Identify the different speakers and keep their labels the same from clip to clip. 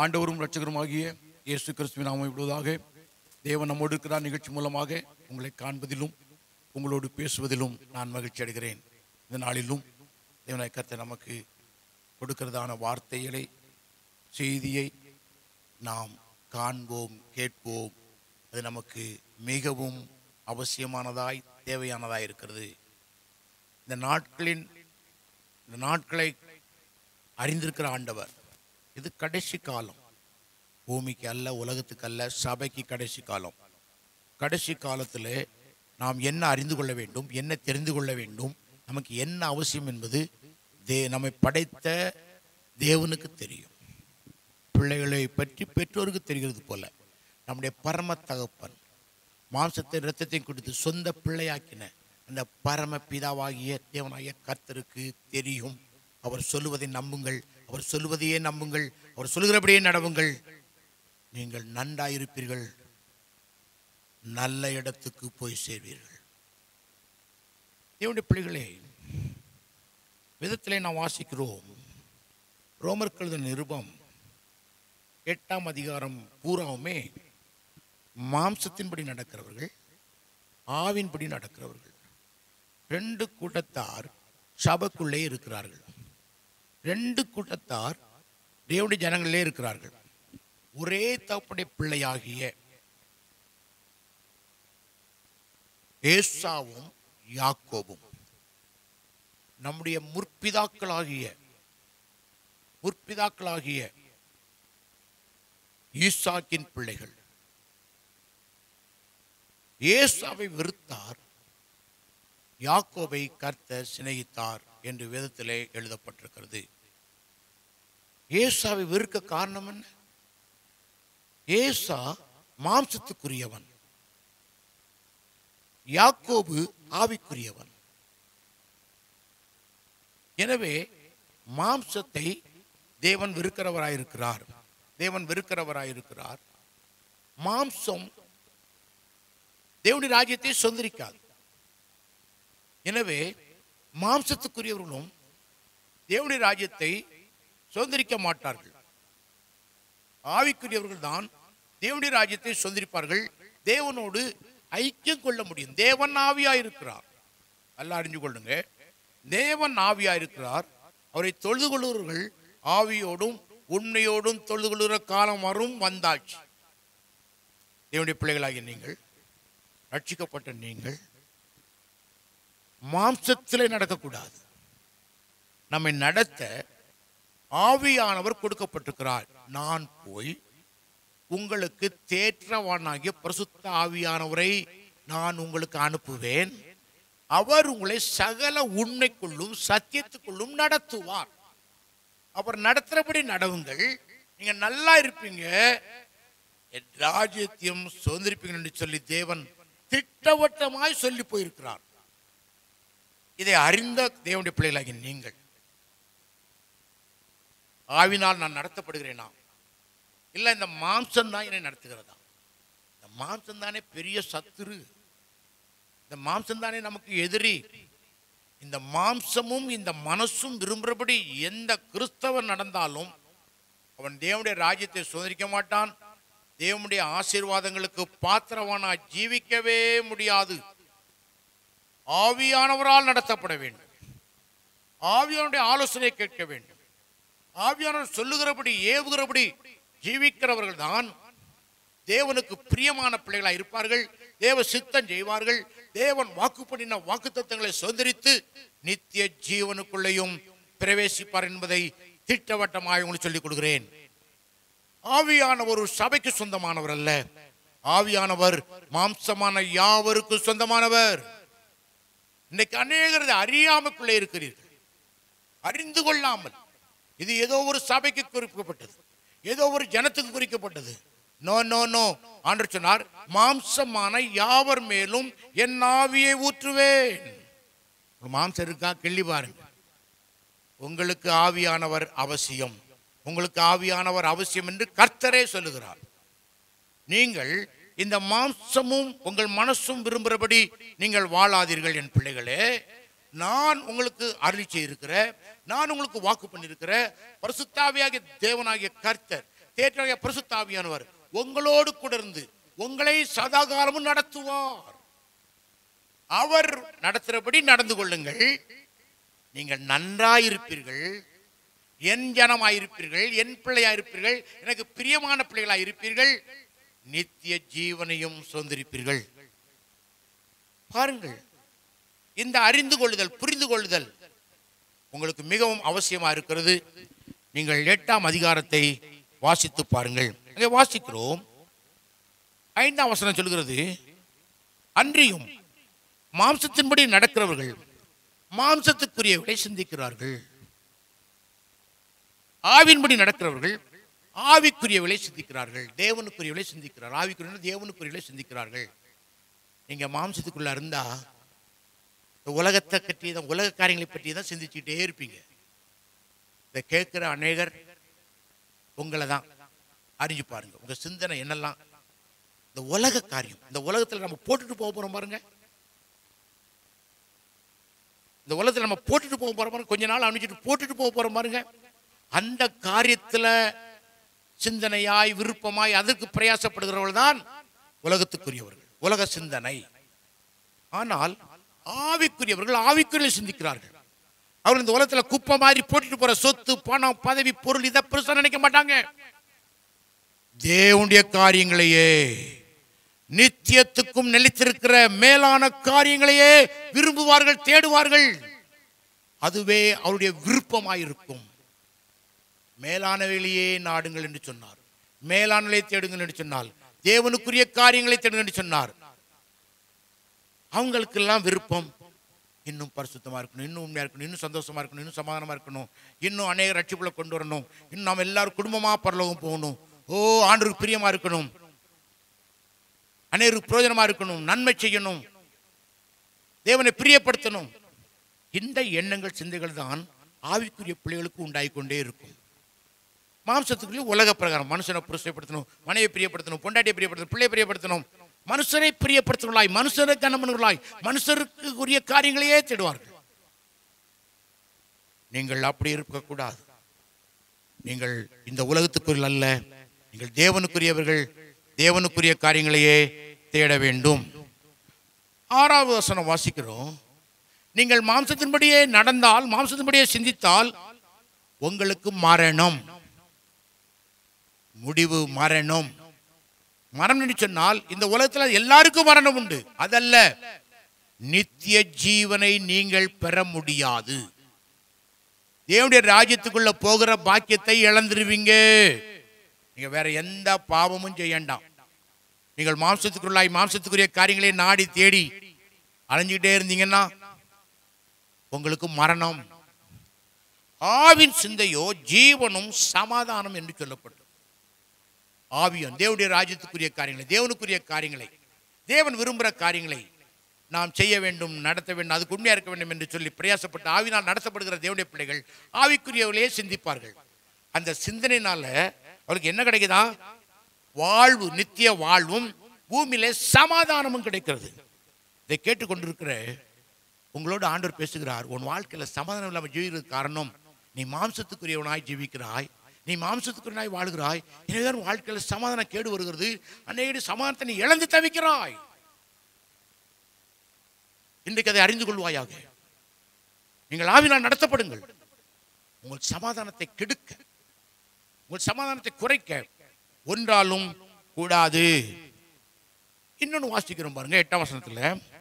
Speaker 1: ஆண்டவரும் இரட்சகருமாகிய இயேசு கிறிஸ்துவின் நாமம் விடுவதாக தேவன் நம்மோடு இருக்கிறார் நிகழ்ச்சி மூலமாக உங்களை காண்பதிலும் உங்களோடு பேசுவதிலும் நான் மகிழ்ச்சி அடைகிறேன் இந்த நாளிலும் தேவனாய் கர்த்தர் நமக்கு கொடுக்கிறதான வார்த்தைகளை செய்தியை நாம் காண்போம் கேட்போம் அது நமக்கு மிகவும் அவசியமானதாய் தேவையானதாய் இருக்கிறது இந்த நாட்களின் இந்த நாட்களை அறிந்திருக்கிற ஆண்டவர் இது கடைசி காலம் பூமிக்கு அல்ல உலகத்துக்கு அல்ல சபைக்கு கடைசி காலம் கடைசி காலத்தில் நாம் என்ன அறிந்து கொள்ள வேண்டும் என்ன தெரிந்து கொள்ள வேண்டும் நமக்கு என்ன அவசியம் என்பது தே நம்மை படைத்த தேவனுக்கு தெரியும் பிள்ளைகளை பற்றி பெற்றோருக்கு தெரிகிறது போல நம்முடைய பரம தகப்பன் மாம்சத்தை இரத்தத்தையும் கொடுத்து சொந்த பிள்ளையாக்கின அந்த பரம பிதாவாகிய தேவனாகிய கர்த்தருக்கு தெரியும் அவர் சொல்லுவதை நம்புங்கள் அவர் சொல்லுவதையே நம்புங்கள் அவர் சொல்லுகிறபடியே நடவுங்கள் நீங்கள் நன்றாயிருப்பீர்கள் நல்ல இடத்துக்கு போய் சேர்வீர்கள் தேவனுடைய பிள்ளைகளே விதத்திலே நாம் வாசிக்கிறோம் ரோமர் கழுத நிருபம் எட்டாம் அதிகாரம் பூராவுமே மாம்சத்தின்படி நடக்கிறவர்கள் ஆவின்படி நடக்கிறவர்கள் ரெண்டு கூட்டத்தார் சபைக்குள்ளே இருக்கிறார்கள் ரெண்டு கூட்டத்தார் தேவனுடைய ஜனங்களிலே இருக்கிறார்கள் ஒரே தப்புடைய பிள்ளையாகிய ஏசாவும் யாக்கோபும் நம்முடைய முற்பிதாக்களாகிய முற்பிதாக்களாகிய ஈசாக்கின் பிள்ளைகள் ஏசாவை வெறுத்தார் யாக்கோபை கர்த்தர் சிநேகித்தார் என்று வேதத்திலே எழுதப்பட்டிருக்கிறது ஏசாவை வெறுக்க காரணம் என்ன ஏசா மாம்சத்துக்குரியவன் யாக்கோபு ஆவிக்குரியவன் எனவே மாம்சத்தை தேவன் வெறுக்கிறவராயிருக்கிறார் தேவன் வெறுக்கிறவராயிருக்கிறார் மாம்சம் தேவனுடைய ராஜ்யத்தை சொந்தரிக்காது எனவே மாம்சத்துக்குரியவர்களும் தேவனுடைய ராஜ்யத்தை சுதந்திரிக்க மாட்டார்கள் ஆவிக்குரியவர்கள் தான் தேவனுடைய ராஜ்யத்தை சுதந்திரிப்பார்கள் தேவனோடு ஐக்கியம் கொள்ள முடியும் தேவன் ஆவியா இருக்கிறார் நல்லா அறிஞ்சு கொள்ளுங்க தேவன் ஆவியா இருக்கிறார் அவரை தொழுது கொள்ளுவர்கள் ஆவியோடும் உண்மையோடும் தொழுது கொள்ளுகிற காலம் வரும் வந்தாச்சு தேவனுடைய பிள்ளைகளாகிய நீங்கள் ரட்சிக்கப்பட்ட நீங்கள் மாம்சத்திலே நடக்கக்கூடாது நம்மை நடத்த ஆவியானவர் கொடுக்கப்பட்டிருக்கிறார் நான் போய் உங்களுக்கு தேற்றவானாகிய பரிசுத்த ஆவியானவரை நான் உங்களுக்கு அனுப்புவேன் அவர் உங்களை சகல உண்மைக்குள்ளும் சத்தியத்துக்குள்ளும் நடத்துவார் அவர் நடத்துறபடி நடவுங்கள் நீங்க நல்லா இருப்பீங்க என் ராஜ்யத்தையும் சுதந்திரிப்பீங்க என்று சொல்லி தேவன் திட்டவட்டமாய் சொல்லி போயிருக்கிறார் இதை அறிந்த தேவனுடைய பிள்ளைகளாகி நீங்கள் ஆவினால் நான் நடத்தப்படுகிறேனா இல்லை இந்த மாம்சம் தான் என்னை நடத்துகிறதா இந்த மாம்சம் தானே பெரிய சத்துரு இந்த மாம்சம் தானே நமக்கு எதிரி இந்த மாம்சமும் இந்த மனசும் விரும்புகிறபடி எந்த கிறிஸ்தவன் நடந்தாலும் அவன் தேவனுடைய ராஜ்யத்தை சுதந்திரிக்க மாட்டான் தேவனுடைய ஆசீர்வாதங்களுக்கு பாத்திரவானா ஜீவிக்கவே முடியாது ஆவியானவரால் நடத்தப்பட வேண்டும் ஆவியானுடைய ஆலோசனை கேட்க வேண்டும் ஆவியானவர் சொல்லுகிறபடி ஏவுகிறபடி ஜீவிக்கிறவர்கள் தான் தேவனுக்கு பிரியமான பிள்ளைகளாக இருப்பார்கள் தேவ சித்தம் செய்வார்கள் தேவன் வாக்கு பண்ணின வாக்கு தத்தங்களை சுதந்திரித்து நித்திய ஜீவனுக்குள்ளேயும் பிரவேசிப்பார் என்பதை திட்டவட்டமாக உங்களுக்கு சொல்லிக் கொடுக்கிறேன் ஆவியானவர் ஒரு சபைக்கு சொந்தமானவர் அல்ல ஆவியானவர் மாம்சமான யாவருக்கு சொந்தமானவர் இன்னைக்கு அநேகர் இதை அறியாமக்குள்ளே இருக்கிறீர்கள் அறிந்து கொள்ளாமல் இது ஏதோ ஒரு சபைக்கு குறிக்கப்பட்டது ஏதோ ஒரு ஜனத்துக்கு குறிக்கப்பட்டது நோ நோ நோ ஆண்டு சொன்னார் மாம்சமான யாவர் மேலும் என் ஆவியை ஊற்றுவேன் ஒரு மாம்சம் இருக்கா கிள்ளி பாருங்க உங்களுக்கு ஆவியானவர் அவசியம் உங்களுக்கு ஆவியானவர் அவசியம் என்று கர்த்தரே சொல்லுகிறார் நீங்கள் இந்த மாம்சமும் உங்கள் மனசும் விரும்புகிறபடி நீங்கள் வாழாதீர்கள் என் பிள்ளைகளே நான் உங்களுக்கு அருளி செய்திருக்கிற நான் உங்களுக்கு வாக்கு பண்ணியிருக்கிற பரிசுத்தாவியாகிய தேவனாகிய கர்த்தர் தேற்ற பரிசுத்தாவியானவர் உங்களோடு கூட இருந்து உங்களை சதா காலமும் நடத்துவார் அவர் நடத்துறபடி நடந்து கொள்ளுங்கள் நீங்கள் நன்றாயிருப்பீர்கள் என் ஜனமாயிருப்பீர்கள் என் பிள்ளையாயிருப்பீர்கள் எனக்கு பிரியமான பிள்ளைகளாய் இருப்பீர்கள் நித்திய ஜீவனையும் சுதந்திரிப்பீர்கள் பாருங்கள் இந்த அறிந்து கொள்ளுதல் புரிந்து கொள்ளுதல் உங்களுக்கு மிகவும் அவசியமா இருக்கிறது நீங்கள் எட்டாம் அதிகாரத்தை வாசித்து பாருங்கள் அங்கே வாசிக்கிறோம் ஐந்தாம் வசனம் சொல்கிறது அன்றியும் மாம்சத்தின்படி நடக்கிறவர்கள் மாம்சத்துக்குரியவர்களை சிந்திக்கிறார்கள் ஆவின்படி நடக்கிறவர்கள் ஆவிக்குரியவர்களை சிந்திக்கிறார்கள் தேவனுக்குரியவர்களை சிந்திக்கிறார் ஆவிக்குரிய தேவனுக்குரியவர்களை சிந்திக்கிறார்கள் நீங்க மாம்சத்துக்குள்ள இருந்தா இந்த உலகத்தை பற்றி தான் உலக காரியங்களை பற்றி தான் சிந்திச்சுக்கிட்டே இருப்பீங்க இதை கேட்கிற அநேகர் உங்களை தான் அறிஞ்சு பாருங்க உங்க சிந்தனை என்னெல்லாம் இந்த உலக காரியம் இந்த உலகத்துல நம்ம போட்டுட்டு போக போறோம் பாருங்க இந்த உலகத்துல நம்ம போட்டுட்டு போக போறோம் பாருங்க கொஞ்ச நாள் அனுப்பிச்சிட்டு போட்டுட்டு போக போறோம் பாருங்க அந்த காரியத்துல சிந்தனையாய் விருப்பமாய் அதற்கு பிரயாசப்படுகிறவர்கள் தான் உலகத்துக்குரியவர்கள் உலக சிந்தனை ஆனால் ஆவிக்குரியவர்கள் ஆவிக்குரிய சிந்திக்கிறார்கள் அவர் இந்த உலகத்துல குப்பை மாதிரி போட்டுட்டு போற சொத்து பணம் பதவி பொருள் இதை பெருசா நினைக்க மாட்டாங்க தேவனுடைய காரியங்களையே நித்தியத்துக்கும் நிலைத்திருக்கிற மேலான காரியங்களையே விரும்புவார்கள் தேடுவார்கள் அதுவே அவருடைய விருப்பமாயிருக்கும் மேலானவைகளையே நாடுங்கள் என்று சொன்னார் மேலானலை தேடுங்கள் என்று சொன்னால் தேவனுக்குரிய காரியங்களை தேடுங்கள் என்று சொன்னார் அவங்களுக்கெல்லாம் விருப்பம் இன்னும் பரிசுத்தமா இருக்கணும் இன்னும் உண்மையா இருக்கணும் இன்னும் சந்தோஷமா இருக்கணும் இன்னும் சமாதானமா இருக்கணும் இன்னும் அநேக ரட்சிப்புல கொண்டு வரணும் இன்னும் நாம் எல்லாரும் குடும்பமா பரலோகம் போகணும் ஓ ஆண்டருக்கு பிரியமா இருக்கணும் அநேகருக்கு பிரயோஜனமா இருக்கணும் நன்மை செய்யணும் தேவனை பிரியப்படுத்தணும் இந்த எண்ணங்கள் சிந்தைகள் தான் ஆவிக்குரிய பிள்ளைகளுக்கு உண்டாகி கொண்டே இருக்கும் மாம்சத்துக்குள்ளே உலக பிரகாரம் மனுஷனை புருஷப்படுத்தணும் மனையை பிரியப்படுத்தணும் பொண்டாட்டியை பிரியப்படுத்தணும் பிள்ளையை பிரியப்படுத்தணும் மனுஷரை பிரியப்படுத்துவர்களாய் மனுஷரை கனமனுகளாய் மனுஷருக்கு உரிய காரியங்களையே தேடுவார்கள் நீங்கள் அப்படி இருக்கக்கூடாது நீங்கள் இந்த உலகத்துக்குரிய அல்ல நீங்கள் தேவனுக்குரியவர்கள் தேவனுக்குரிய காரியங்களையே தேட வேண்டும் ஆறாவது வசனம் வாசிக்கிறோம் நீங்கள் மாம்சத்தின்படியே நடந்தால் மாம்சத்தின்படியே சிந்தித்தால் உங்களுக்கு மரணம் முடிவு மரணம் மரணம் என்று சொன்னால் இந்த உலகத்துல எல்லாருக்கும் மரணம் உண்டு அதல்ல நித்திய ஜீவனை நீங்கள் பெற முடியாது தேவனுடைய ராஜ்யத்துக்குள்ள போகிற பாக்கியத்தை இழந்துருவீங்க நீங்க வேற எந்த பாவமும் செய்யண்டாம் நீங்கள் மாம்சத்துக்குள்ளாய் மாம்சத்துக்குரிய காரியங்களை நாடி தேடி அலைஞ்சுக்கிட்டே இருந்தீங்கன்னா உங்களுக்கு மரணம் ஆவின் சிந்தையோ ஜீவனும் சமாதானம் என்று சொல்லப்படும் ஆவியம் தேவனுடைய ராஜ்யத்துக்குரிய காரியங்களை தேவனுக்குரிய காரியங்களை தேவன் விரும்புகிற காரியங்களை நாம் செய்ய வேண்டும் நடத்த வேண்டும் அதுக்கு உண்மையா இருக்க வேண்டும் என்று சொல்லி பிரயாசப்பட்டு ஆவினால் நடத்தப்படுகிற தேவனுடைய பிள்ளைகள் ஆவிக்குரியவர்களே சிந்திப்பார்கள் அந்த சிந்தனையினால அவருக்கு என்ன கிடைக்குதா வாழ்வு நித்திய வாழ்வும் பூமியிலே சமாதானமும் கிடைக்கிறது இதை கேட்டுக்கொண்டிருக்கிற உங்களோடு ஆண்டவர் பேசுகிறார் உன் வாழ்க்கையில சமாதானம் இல்லாமல் ஜீவிக்கிறது காரணம் நீ மாம்சத்துக்குரியவனாய் ஜீவிக்கிறாய் நீ மாம்சத்துக்குரியவனாய் வாழ்கிறாய் எனவேதான் உன் வாழ்க்கையில சமாதானம் கேடு வருகிறது அன்னைக்கு சமாதானத்தை நீ இழந்து தவிக்கிறாய் இன்றைக்கு அதை அறிந்து கொள்வாயாக நீங்கள் ஆவினால் நடத்தப்படுங்கள் உங்கள் சமாதானத்தை கெடுக்க உங்கள் சமாதானத்தை குறைக்க ஒன்றாலும் கூடாது இன்னொன்னு வாசிக்கிறோம் பாருங்க எட்டாம் வசனத்துல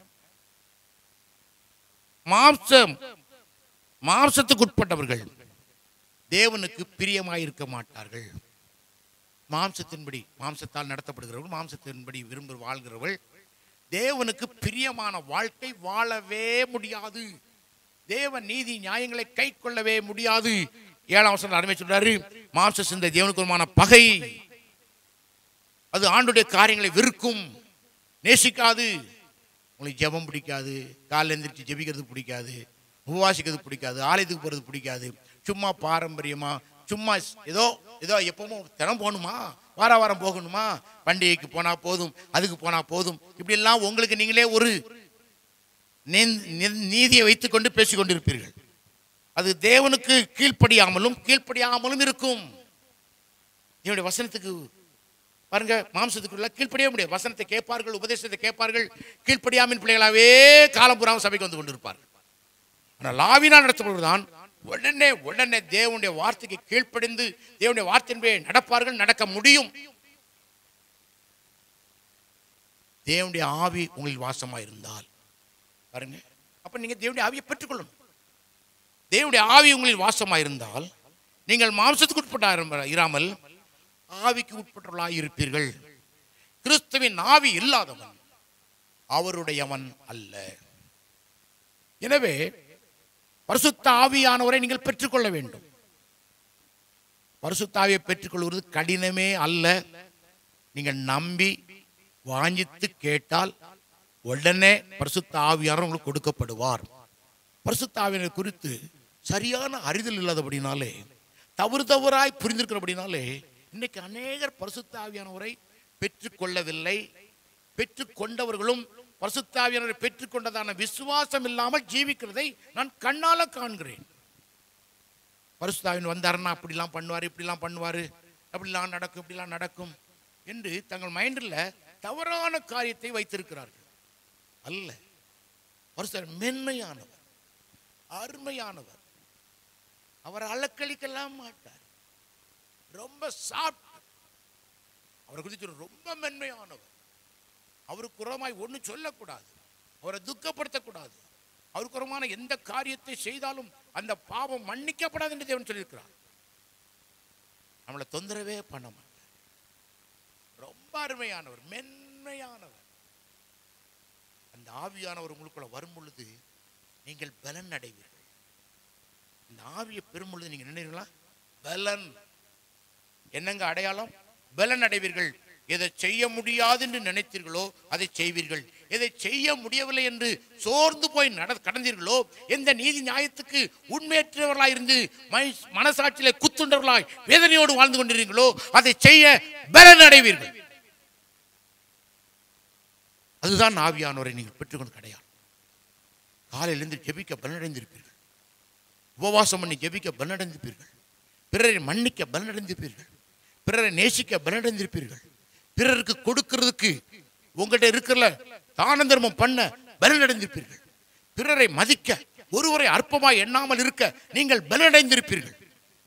Speaker 1: மாம்சம் மாம்சத்துக்கு உட்பட்டவர்கள் தேவனுக்கு பிரியமாய் இருக்க மாட்டார்கள் மாம்சத்தின்படி மாம்சத்தால் நடத்தப்படுகிறவர்கள் மாம்சத்தின்படி விரும்புகிற வாழ்கிறவர்கள் தேவனுக்கு பிரியமான வாழ்க்கை வாழவே முடியாது தேவ நீதி நியாயங்களை கை கொள்ளவே முடியாது ஏழாம் வசனம் அருமை சொல்றாரு மாம்ச சிந்தை தேவனுக்குமான பகை அது ஆண்டுடைய காரியங்களை வெறுக்கும் நேசிக்காது உங்களுக்கு ஜெபம் பிடிக்காது காலைல எந்திரிச்சு ஜெபிக்கிறது பிடிக்காது உபவாசிக்கிறது பிடிக்காது ஆலயத்துக்கு போகிறது பிடிக்காது சும்மா பாரம்பரியமா சும்மா ஏதோ ஏதோ எப்பவும் தினம் போகணுமா வார வாரம் போகணுமா பண்டிகைக்கு போனா போதும் அதுக்கு போனா போதும் இப்படி எல்லாம் உங்களுக்கு நீங்களே ஒரு நீ- நீ- நீதியை வைத்துக்கொண்டு பேசிக் கொண்டிருப்பீர்கள் அது தேவனுக்கு கீழ்ப்படியாமலும் கீழ்ப்படியாமலும் இருக்கும் என்னுடைய வசனத்துக்கு பாருங்க மாம்சத்துக்குள்ள கீழ்ப்படிய முடியாது வசனத்தை கேட்பார்கள் உபதேசத்தை கேட்பார்கள் கீழ்ப்படியாமின் பிள்ளைகளாவே காலம் புறாமல் சபைக்கு வந்து கொண்டிருப்பார்கள் ஆனால் லாவினால் நடத்தப்படுவதுதான் உடனே உடனே தேவனுடைய வார்த்தைக்கு கீழ்ப்படிந்து தேவனுடைய வார்த்தையின்பே நடப்பார்கள் நடக்க முடியும் தேவனுடைய ஆவி உங்களில் வாசமா இருந்தால் பாருங்க அப்ப நீங்க தேவனுடைய ஆவியை பெற்றுக்கொள்ளணும் தேவனுடைய ஆவி உங்களில் வாசமா இருந்தால் நீங்கள் மாம்சத்துக்கு உட்பட்ட இராமல் ஆவிக்கு உட்பட்டவர்களாய் இருப்பீர்கள் கிறிஸ்துவின் ஆவி இல்லாதவன் அவருடையவன் அல்ல எனவே பரிசுத்த ஆவியானவரை நீங்கள் பெற்றுக்கொள்ள வேண்டும் பரிசுத்த ஆவியை பெற்றுக்கொள்வது கடினமே அல்ல நீங்கள் நம்பி வாஞ்சித்து கேட்டால் உடனே பரிசுத்த ஆவியானவர் உங்களுக்கு கொடுக்கப்படுவார் பரிசுத்த ஆவியனர் குறித்து சரியான அறிதல் இல்லாதபடினாலே தவறு தவறாய் புரிந்திருக்கிறபடினாலே இன்னைக்கு அநேகர் பரிசுத்த ஆவியானவரை பெற்றுக்கொள்ளவில்லை பெற்றுக்கொண்டவர்களும் பரிசுத்த ஆவியானவரை பெற்றுக்கொண்டதான விசுவாசம் இல்லாமல் ஜீவிக்கிறதை நான் கண்ணால காண்கிறேன் பரிசுத்தாவின் வந்தாருன்னா அப்படிலாம் பண்ணுவார் இப்படிலாம் பண்ணுவார் அப்படிலாம் நடக்கும் இப்படிலாம் நடக்கும் என்று தங்கள் மைண்டில் தவறான காரியத்தை வைத்திருக்கிறார்கள் அல்ல பரிசுத்தாவின் மென்மையானவர் அருமையானவர் அவர் அலக்களிக்கலாம் மாட்டார் ரொம்ப சாப்பிட்டு அவரை குறித்து ரொம்ப மென்மையானவர் அவருக்கு உரமாய் ஒன்றும் சொல்லக்கூடாது அவரை துக்கப்படுத்தக்கூடாது அவருக்கு உரமான எந்த காரியத்தை செய்தாலும் அந்த பாவம் மன்னிக்கப்படாது என்று தேவன் சொல்லியிருக்கிறார் நம்மளை தொந்தரவே பண்ண மாட்டார் ரொம்ப அருமையானவர் மென்மையானவர் அந்த ஆவியானவர் உங்களுக்குள்ள வரும் பொழுது நீங்கள் பலன் அடைவீர்கள் இந்த ஆவியை பெறும் பொழுது நீங்க நினைவீங்களா பலன் என்னங்க அடையாளம் பலன் அடைவீர்கள் எதை செய்ய முடியாது என்று நினைத்தீர்களோ அதை செய்வீர்கள் எதை செய்ய முடியவில்லை என்று சோர்ந்து போய் நட கடந்தீர்களோ எந்த நீதி நியாயத்துக்கு உண்மையற்றவர்களாய் இருந்து மை- மனசாட்சியிலே குத்துண்டவர்களாய் வேதனையோடு வாழ்ந்து கொண்டிருக்கிறீர்களோ அதை செய்ய பலன் அடைவீர்கள் அதுதான் ஆவியானவரை நீங்கள் பெற்றுக்கொண்டு கிடையாது காலையிலிருந்து ஜெபிக்க பலனடைந்திருப்பீர்கள் உபவாசம் பண்ணி ஜெபிக்க பலனடைந்திருப்பீர்கள் பிறரை மன்னிக்க பலனடைந்திருப்பீர்கள் பிறரை நேசிக்க பலனடைந்திருப்பீர்கள் பிறருக்கு கொடுக்கிறதுக்கு உங்கள்கிட்ட இருக்கிற தான தர்மம் பண்ண பலனடைந்திருப்பீர்கள் பிறரை மதிக்க ஒருவரை அற்பமாய் எண்ணாமல் இருக்க நீங்கள் பலனடைந்திருப்பீர்கள்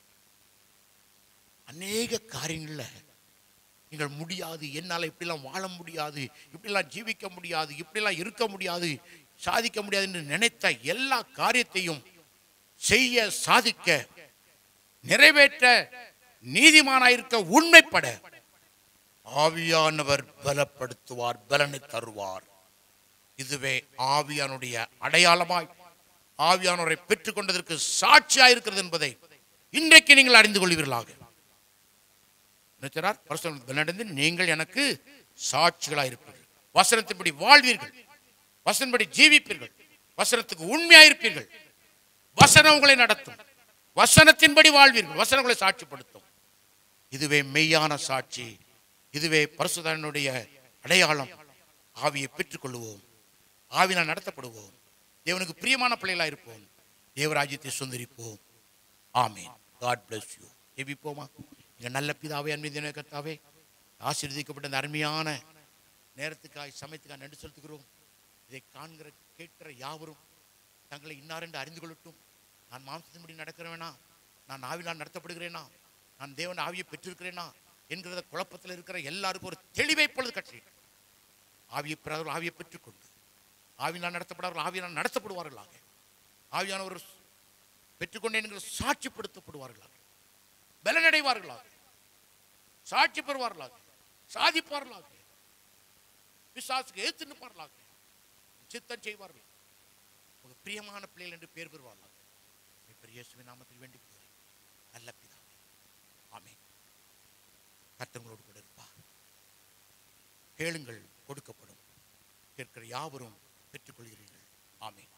Speaker 1: அநேக காரியங்கள்ல நீங்கள் முடியாது என்னால் இப்படிலாம் வாழ முடியாது இப்படிலாம் ஜீவிக்க முடியாது இப்படிலாம் இருக்க முடியாது சாதிக்க முடியாது என்று நினைத்த எல்லா காரியத்தையும் செய்ய சாதிக்க நிறைவேற்ற நீதிமானாயிருக்க உண்மைப்பட ஆவியானவர் பலப்படுத்துவார் பலனை தருவார் இதுவே ஆவியானுடைய அடையாளமாய் ஆவியானவரை பெற்றுக்கொண்டதற்கு சாட்சியாய் இருக்கிறது என்பதை இன்றைக்கு நீங்கள் அறிந்து கொள்வீர்களாக நினைச்சார் பரிசுத்த பலனடைந்து நீங்கள் எனக்கு சாட்சிகளாய் இருப்பீர்கள் வசனத்தின்படி வாழ்வீர்கள் வசனப்படி ஜீவிப்பீர்கள் வசனத்துக்கு உண்மையாயிருப்பீர்கள் வசனம் உங்களை நடத்தும் வசனத்தின்படி வாழ்வீர்கள் வசனம் உங்களை சாட்சிப்படுத்தும் இதுவே மெய்யான சாட்சி இதுவே பரிசுதனுடைய அடையாளம் ஆவியை பெற்றுக்கொள்வோம் ஆவினால் நடத்தப்படுவோம் தேவனுக்கு பிரியமான பிள்ளைகளாக இருப்போம் தேவராஜ்யத்தை சுந்தரிப்போம் ஆமீன் காட் பிளஸ் யூ ஜெபிப்போமா எங்கள் நல்ல பிதாவே அன்பின் கர்த்தாவே ஆசீர்வதிக்கப்பட்ட இந்த அருமையான நேரத்துக்காய் சமயத்துக்காக நன்றி செலுத்துகிறோம் இதை காண்கிற கேட்கிற யாவரும் தங்களை இன்னாரென்று அறிந்து கொள்ளட்டும் நான் மாம்சத்தின்படி நடக்கிறேனா நான் ஆவினால் நடத்தப்படுகிறேனா நான் தேவன் ஆவியை பெற்றிருக்கிறேனா என்கிறத குழப்பத்தில் இருக்கிற எல்லாருக்கும் ஒரு தெளிவை பொழுது கற்றி ஆவியை பெறாதவர்கள் ஆவியை பெற்றுக்கொண்டு ஆவினால் நடத்தப்படாதவர்கள் ஆவியினால் நடத்தப்படுவார்களாக ஆவியானவர் பெற்றுக்கொண்டேன் என்கிற சாட்சிப்படுத்தப்படுவார்களாக பலனடைவார்களாக சாட்சி பெறுவார்களாக சாதிப்பார்களாக விசுவாசுக்கு ஏத்து நிற்பார்களாக சித்தம் செய்வார்கள் ஒரு பிரியமான பிள்ளைகள் என்று பேர் பெறுவார்களாக பெரிய இயேசுவின் நாமத்தில் வேண்டி போகிறேன் நல்ல பிதாவே ஆமென் கர்த்தங்களோடு கூட இருப்பார் கேளுங்கள் கொடுக்கப்படும் கேட்கிற யாவரும் பெற்றுக்கொள்கிறீர்கள் ஆமென்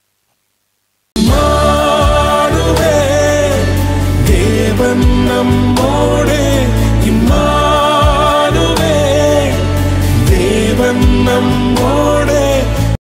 Speaker 2: மாறுவே தேவன் நம்மோடு இம்மானுவே தேவன் நம்மோடு